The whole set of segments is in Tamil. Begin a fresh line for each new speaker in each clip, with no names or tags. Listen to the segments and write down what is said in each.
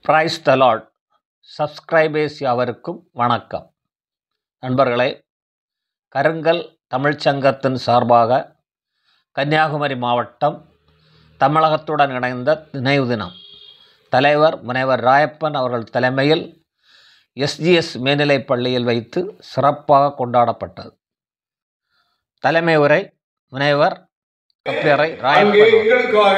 பிரைஸ் த லார்ட் சப்ஸ்கிரைபர்ஸ் யாவருக்கும் வணக்கம் நண்பர்களே கருங்கல் தமிழ்ச் சங்கத்தின் சார்பாக கன்னியாகுமரி மாவட்டம் தமிழகத்துடன் இணைந்த நினைவு தினம் தலைவர் முனைவர் ராயப்பன் அவர்கள் தலைமையில் எஸ்ஜிஎஸ் மேல்நிலைப் பள்ளியில் வைத்து சிறப்பாக கொண்டாடப்பட்டது தலைமை உரை முனைவர் கப்பியறை
அங்கே
ராயப்பன் அவர்கள்.
எங்களுக்காக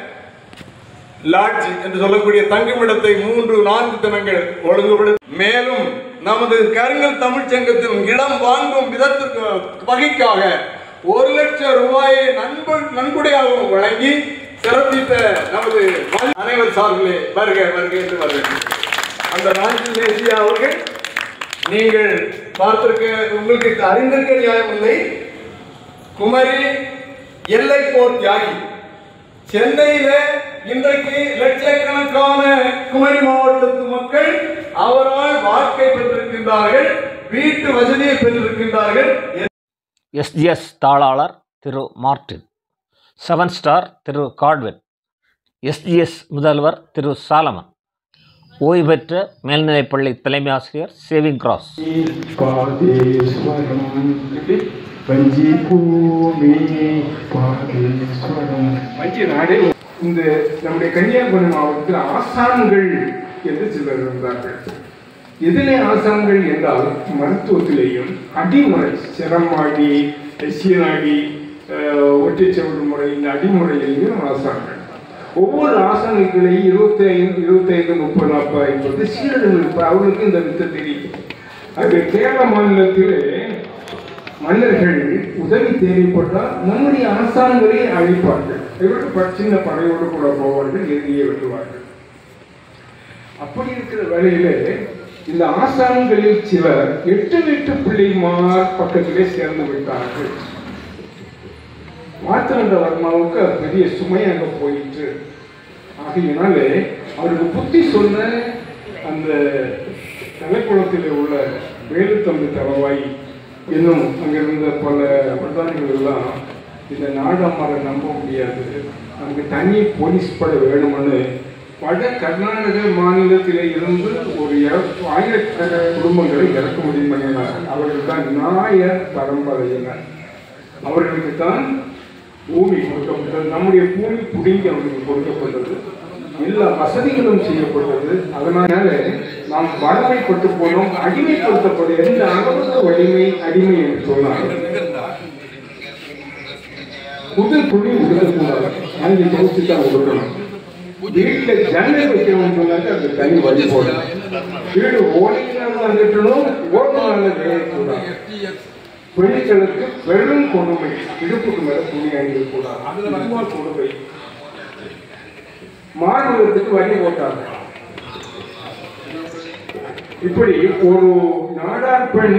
லாட்ஜ் என்று சொல்லக்கூடிய தங்குமிடத்தை மூன்று நான்கு தினங்கள் ஒழுங்குபடுத்தி மேலும் நமது கருங்கல் தமிழ்ச் சங்கத்தின் இடம் வாங்கும் விதத்திற்கு வகைக்காக ஒரு லட்சம் ரூபாயை நண்ப நன்கொடையாகவும் வழங்கி சிறப்பித்த நமது ம- அனைவர் சார்பிலே வருக வருக என்று வருக அந்த நாஞ்சில் நேசியா அவர்கள் நீங்கள் பார்த்திருக்க உங்களுக்கு அறிந்திருக்க நியாயமில்லை குமரி எல்லை போர் தியாகி சென்னையில இன்றைக்கு லட்சக்கணக்கான குமரி மாவட்டத்து மக்கள் அவரால் வாழ்க்கை பெற்றிருக்கின்றார்கள் வீட்டு வசதியை பெற்றிருக்கின்றார்கள்
எஸ்ஜிஎஸ் தாளாளர் திரு மார்டின் செவன் ஸ்டார் திரு காட்வெல் எஸ்ஜிஎஸ் முதல்வர் திரு சாலமன் ஓய்வு பெற்ற மேல்நிலைப்பள்ளி தலைமை ஆசிரியர் சேவிங் கிராஸ்
பாதேஸ்வரம் வஞ்சி பூமி பாதேஸ்வரம் வஞ்சி நாடே இந்த நம்முடைய கன்னியாகுமரி மாவட்டத்தில் ஆசான்கள் என்று சிலர் இருந்தார்கள் எதிலே ஆசான்கள் என்றால் மருத்துவத்திலேயும் அடிமுறை சிரமாடி சீராடி ஒற்றைச்செவடு முறை இந்த அடிமுறையிலையும் ஆசான்கள் ஒவ்வொரு ஆசனங்களை இருபத்தி ஐந்து இருபத்தி ஐந்து முப்பது நாற்பது ஐம்பது சீரர்கள் இருப்பார் அவர்களுக்கு இந்த வித்தை தெரியும் அது கேரள மாநிலத்திலே மன்னர்கள் உதவி தேவைப்பட்டால் நம்முடைய ஆசான்களை அழைப்பார்கள் இவர்கள் ப- சின்ன படையோடு கூட போவார்கள் எதிரியை வெட்டுவார்கள் அப்படி இருக்கிற வேளையிலே இந்த ஆசான்களில் சிலர் எட்டு எட்டு பிள்ளைமார் பக்கத்திலே சேர்ந்து விட்டார்கள் மார்த்தாண்டவர்மாவுக்கு அது பெரிய சுமை அங்க போயிட்டு ஆகையினாலே அவருக்கு புத்தி சொன்ன அந்த தலைக்குளத்தில் உள்ள வேலுத்தம்பி தளவாய் இன்னும் அங்கிருந்த பல பிரதானிகள் எல்லாம் இந்த நாடம்மாரை நம்ப முடியாது அங்கு தனி போலீஸ் படை வேணும்னு வட கர்நாடக மாநிலத்திலே இருந்து ஒரு இர- ஆயிரக்கணக்கான குடும்பங்களை இறக்குமதி பண்ணினார்கள் அவர்கள் தான் நாயர் பரம்பரையினர் அவர்களுக்கு தான் பூமி கொடுக்கப்பட்டது நம்முடைய பூமி புடிங்கி அவர்களுக்கு கொடுக்கப்பட்டது எல்லா வசதிகளும் செய்யப்பட்டது அதனால நாம் வறுமைப்பட்டு போனோம் அடிமைப்படுத்தப்படும் எந்த அளவுக்கு வலிமை அடிமை என்று சொன்னால் புது துணி உடுக்கக்கூடாது அஞ்சு தோசி தான் உடுக்கணும் வீட்டுல ஜன்னல் வைக்கணும்னு சொன்னாக்க அது தனி வழி போடணும் வீடு ஓடினாலும் வந்துட்டணும் ஓடினாலும் வேகக்கூடாது பெண்களுக்கு பெரும் கொடுமை இடுப்புக்கு மேல துணி அணிகள் கூடாது அதுல கொடுமை மார்பகத்துக்கு வரி போட்டாங்க இப்படி ஒரு நாடார் பெண்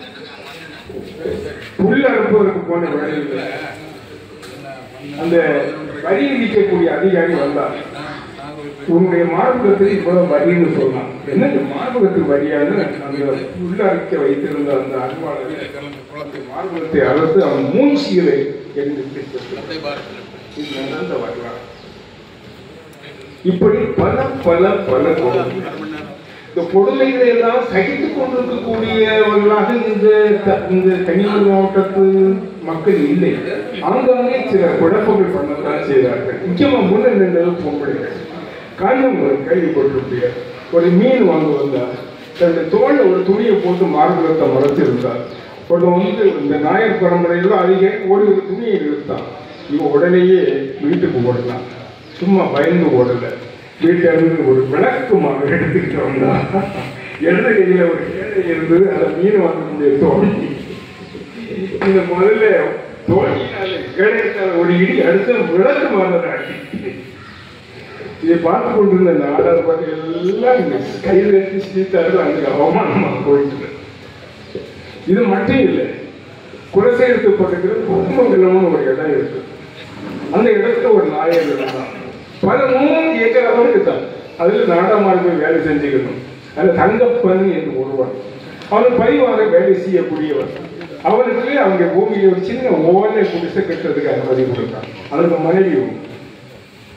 புல் அறுப்பதற்கு போன வேலையில் அந்த வரி விதிக்கக்கூடிய அதிகாரி வந்தார் உன்னுடைய மார்பகத்துக்கு இவ்வளவு வரின்னு சொல்லலாம் என்ன இந்த மார்பகத்துக்கு வரியான அந்த உள்ளாக்க வைத்திருந்த அந்த அன்பாளர் குளத்தை மார்பகத்தை அறுத்து அவன் மூஞ்சிகளை என்று இது நடந்த வரலாறு இப்படி பல பல பல கொடுமை இந்த கொடுமைகளை எல்லாம் சகித்துக் கொண்டிருக்கக்கூடியவர்களாக இந்த த- இந்த கன்னியாகுமரி மாவட்டத்து மக்கள் இல்லை ஆங்காங்கே சில குழப்பங்கள் பண்ணத்தான் செய்தார்கள் முக்கியமா முன்ன நின்றது பொம்பளைகள் காஞ்சிபுரம் கேள்விப்பட்டிருப்பீங்க ஒரு மீன் வாங்க வந்தார் தன்னுடைய தோல்ல ஒரு துணியை போட்டு மார்பகத்தை மறைச்சிருந்தார் ஒருத்தன் வந்து இந்த நாயர் பரம்பரையில் அதிக ஒரு ஒரு துணியை இழுத்தான் இவன் உடனேயே வீட்டுக்கு ஓடலாம் சும்மா பயந்து ஓடல வீட்டுல இருந்து ஒரு விளக்கு மாவு எடுத்துக்கிட்டு வந்தா இடது கையில ஒரு கேடை இருந்து அதை மீன் வாங்கக்கூடிய தோழி இந்த முதல்ல தோழியினால கேடையத்தால ஒரு இடி அடுத்த விளக்கு மாறதாட்டி இதை பார்த்து கொண்டிருந்த நாடார் பாட்டு எல்லாம் இந்த கையில் எடுத்து சீத்தாரு அங்க அவமானமா போயிட்டு இது மட்டும் இல்லை குலசேகரத்துப்பட்டிருக்கிற குடும்பங்களும் ஒரு இடம் இருக்கு அந்த இடத்துல ஒரு நாயர் இருந்தான் பல மூணு ஏக்கர் அளவுக்கு தான் அதுல நாடாமார் போய் வேலை செஞ்சுக்கணும் அதுல தங்கப்பன் என்று ஒருவன் அவன் பதிவாக வேலை செய்யக்கூடியவன் அவனுக்கு அவங்க பூமியில ஒரு சின்ன ஓலை குடிசை கட்டுறதுக்கு அனுமதி கொடுத்தான் அவனுக்கு மனைவி உண்டு.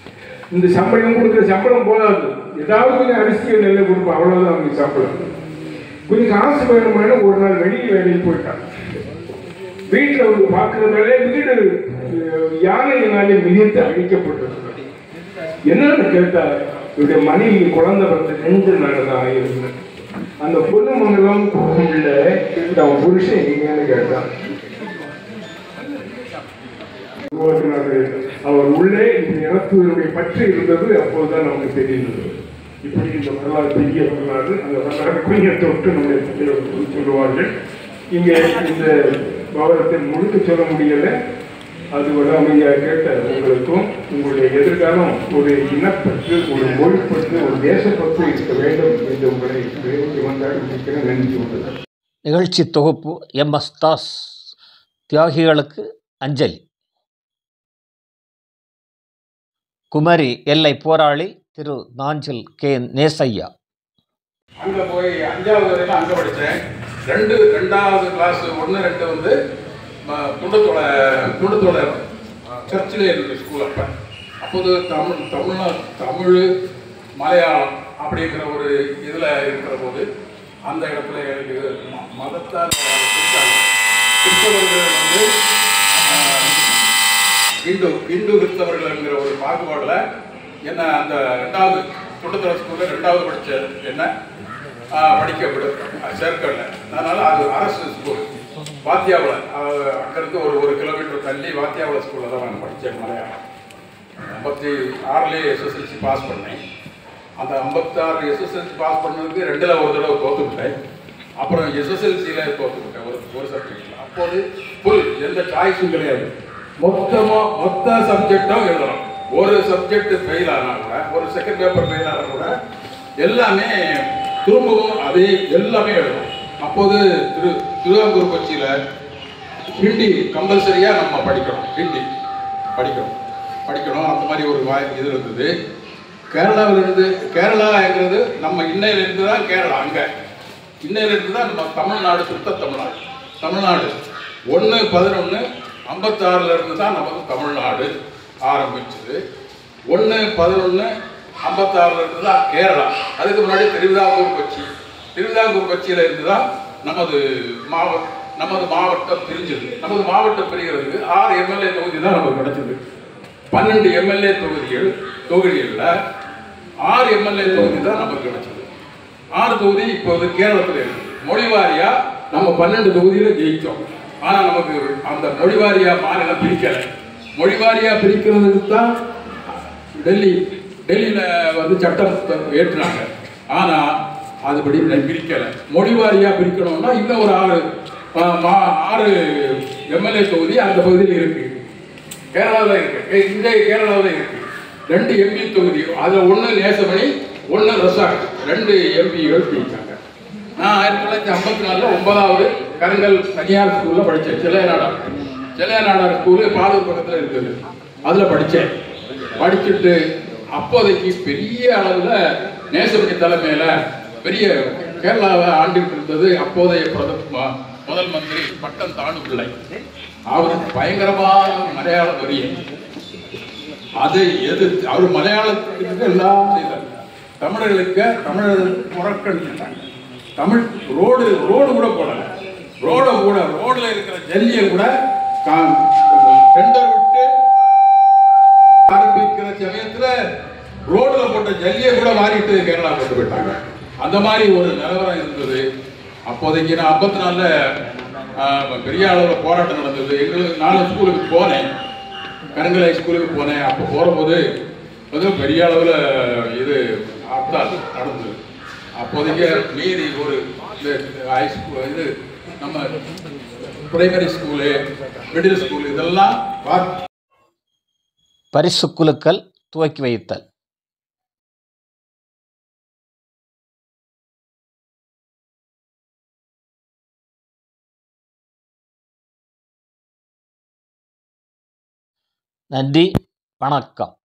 இந்த சம்பளம் கொடுக்குற சம்பளம் போதாது ஏதாவது கொஞ்சம் அரிசியை நெல்லை கொடுப்போம் அவ்வளவுதான் அவங்களுக்கு சம்பளம் கொஞ்சம் காசு வேணுமான ஒரு நாள் வெளியே வேலைக்கு போயிட்டான் வீட்டில் வந்து பார்க்கறதாலே வீடு அஹ், யானையினாலே மிதித்து அழிக்கப்பட்டது என்னன்னு கேட்டா இவருடைய மனைவி குழந்தை வந்து ரெண்டு நாள் தான் ஆயிருக்கு அந்த பொண்ணு மங்கலம் உள்ள அவன் புருஷன் எங்கன்னு கேட்டான் அவர் உள்ளே இந்த இனத்தினுடைய பற்று இருந்தது அப்போதுதான் நமக்கு தெரிந்தது இப்படி இந்த வரலாறு பெரிய வரலாறு அந்த வரலாறு கொஞ்சம் தொட்டு நம்முடைய சொல்லுவார்கள் இங்கே இந்த பாவரத்தை முழுக்க சொல்ல முடியல அது ஒரு அமைதியாக கேட்ட உங்களுக்கும் உங்களுடைய எதிர்காலம் ஒரு இனப்பற்று ஒரு மொழிப்பற்று ஒரு தேசப்பற்று இருக்க வேண்டும் என்று உங்களை வந்தால் முடிக்கிறேன் நன்றி உள்ளது
நிகழ்ச்சி தொகுப்பு எம் எஸ் தாஸ் தியாகிகளுக்கு அஞ்சலி குமரி எல்லை போராளி திரு நாஞ்சில் கே நேசையா
அங்கே போய் அஞ்சாவது வரைக்கும் அங்கே படித்தேன் ரெண்டு ரெண்டாவது கிளாஸ் ஒன்று ரெண்டு வந்து ம- குண்டத்தோட குண்டத்தோட சர்ச்சில் இருந்தது ஸ்கூல் அப்போ அப்போது தமிழ் தமிழ்நா தமிழ் மலையாளம் அப்படிங்கிற ஒரு இதில் இருக்கிற போது அந்த இடத்துல எனக்கு ம- மதத்தால் பிரித்தாங்க கிறிஸ்தவர்கள் வந்து ஆஹ், இந்து இந்து கிறிஸ்தவர்கள்ங்கிற ஒரு பாகுபாடில் என்ன அந்த ரெண்டாவது குண்டத்தோட ஸ்கூலில் ரெண்டாவது படித்த என்ன ஆஹ், படிக்க விட சேர்க்கல அதனால அது அரசு ஸ்கூல் வாத்தியாவில் அங்கேருந்து ஒரு ஒரு கிலோமீட்டர் தள்ளி வாத்தியாவில் ஸ்கூலில் தான் நான் படித்தேன் மலையாளம் ஐம்பத்தி ஆறுலேயே எஸ்எஸ்எல்சி பாஸ் பண்ணேன் அந்த ஐம்பத்தாறு எஸ்எஸ்எல்சி பாஸ் பண்ணதுக்கு ரெண்டில் ஒரு தடவை தோத்துக்கிட்டேன் அப்புறம் எஸ்எஸ்எல்சியில் தோத்துக்கிட்டேன் ஒரு ஒரு சப்ஜெக்டில் அப்போது ஃபுல் எந்த சாய்ஸும் கிடையாது மொத்தமாக மொத்த சப்ஜெக்டும் எழுதணும் ஒரு சப்ஜெக்ட் ஃபெயில் ஆனால் கூட ஒரு செகண்ட் பேப்பர் ஃபெயில் ஆனால் கூட எல்லாமே திரும்பவும் அதே எல்லாமே எழுதணும் அப்போது திரு திருவாங்கூர் கொச்சியில் ஹிந்தி கம்பல்சரியாக நம்ம படிக்கணும் ஹிந்தி படிக்கணும் படிக்கணும் அந்த மாதிரி ஒரு வாய் இது இருந்தது கேரளாவிலிருந்து கேரளாங்கிறது நம்ம இன்னையிலிருந்து தான் கேரளா அங்கே இன்னையிலிருந்து தான் நம்ம தமிழ்நாடு சுத்த தமிழ்நாடு தமிழ்நாடு ஒன்று பதினொன்று ஐம்பத்தாறுல இருந்து தான் நமக்கு தமிழ்நாடு ஆரம்பிச்சது ஒன்று பதினொன்று ஐம்பத்தாறுல இருந்து தான் கேரளா அதுக்கு முன்னாடி திருவிதாங்கூர் கொச்சி திருவிதாங்கூர் கொச்சியில இருந்து தான் நமது மாவட்டம் நமது மாவட்டம் பிரிஞ்சது நமது மாவட்டம் பிரிகிறதுக்கு ஆறு எம்எல்ஏ தொகுதி தான் நமக்கு கிடைச்சது பன்னெண்டு எம்எல்ஏ தொகுதிகள் தொகுதிகளில் ஆறு எம்எல்ஏ தொகுதி தான் நமக்கு கிடைச்சது ஆறு தொகுதி இப்போது கேரளத்தில் இருக்கு மொழி வாரியா நம்ம பன்னெண்டு தொகுதியில ஜெயிச்சோம் ஆனா நமக்கு அந்த மொழி வாரியா மாநிலம் பிரிக்கல மொழி வாரியா பிரிக்கிறதுக்கு தான் டெல்லி டெல்லியில வந்து சட்டம் ஏற்றுனாங்க ஆனா அதுபடி பிரிக்கல மொழி வாரியா பிரிக்கணும்னா இன்னும் ஒரு ஆறு ஆ, மா- ஆறு எம்எல்ஏ தொகுதி அந்த பகுதியில் இருக்கு கேரளாவில் இருக்கு ஏ, இங்கே கேரளாவில் இருக்கு ரெண்டு எம்பி தொகுதி அதில் ஒன்று நேசமணி ஒன்று ரசாக் ரெண்டு எம்பிகள் ஜெயிச்சாங்க நான் ஆயிரத்தி தொள்ளாயிரத்தி ஐம்பத்தி நாலில் ஒன்பதாவது கருங்கல் தனியார் ஸ்கூலில் படித்தேன் செல்லையநாடார் செல்லையநாடார் ஸ்கூலு பாலூர் பக்கத்தில் இருக்குது அதில் படித்தேன் படிச்சுட்டு அப்போதைக்கு பெரிய அளவில் நேசமணி தலைமையில் பெரிய கேரளாவை ஆண்டுகிட்டு இருந்தது அப்போதைய பிரதம முதல் மந்திரி பட்டம் தானு பிள்ளை அவருக்கு பயங்கரமான மலையாள வரியை அதை எதிர்த்து அவர் மலையாளத்துக்கு எல்லாம் செய்தார் தமிழர்களுக்கு தமிழர்களுக்கு புறக்கணிச்சிட்டாங்க தமிழ் ரோடு ரோடு கூட போடல ரோட கூட ரோட்ல இருக்கிற ஜல்லியை கூட டெண்டர் விட்டு ஆரம்பிக்கிற சமயத்துல ரோட்ல போட்ட ஜல்லியை கூட மாறிட்டு கேரளா கொண்டு போயிட்டாங்க அந்த மாதிரி ஒரு நிலவரம் இருந்தது அப்போதைக்கு நான் ஐம்பத்தி நாலுல பெரிய அளவில் போராட்டம் நடந்தது எங்களுக்கு நாலு ஸ்கூலுக்கு போனேன் கருங்கலை ஸ்கூலுக்கு போனேன் அப்போ போகும்போது வந்து பெரிய அளவில் இது ஹர்த்தால் நடந்தது அப்போதைக்கு மீறி ஒரு இந்த ஹை ஸ்கூல் இது நம்ம பிரைமரி ஸ்கூலு மிடில் ஸ்கூல் இதெல்லாம் பார்த்து
பரிசு குலுக்கல் துவக்கி வைத்தல் நன்றி வணக்கம்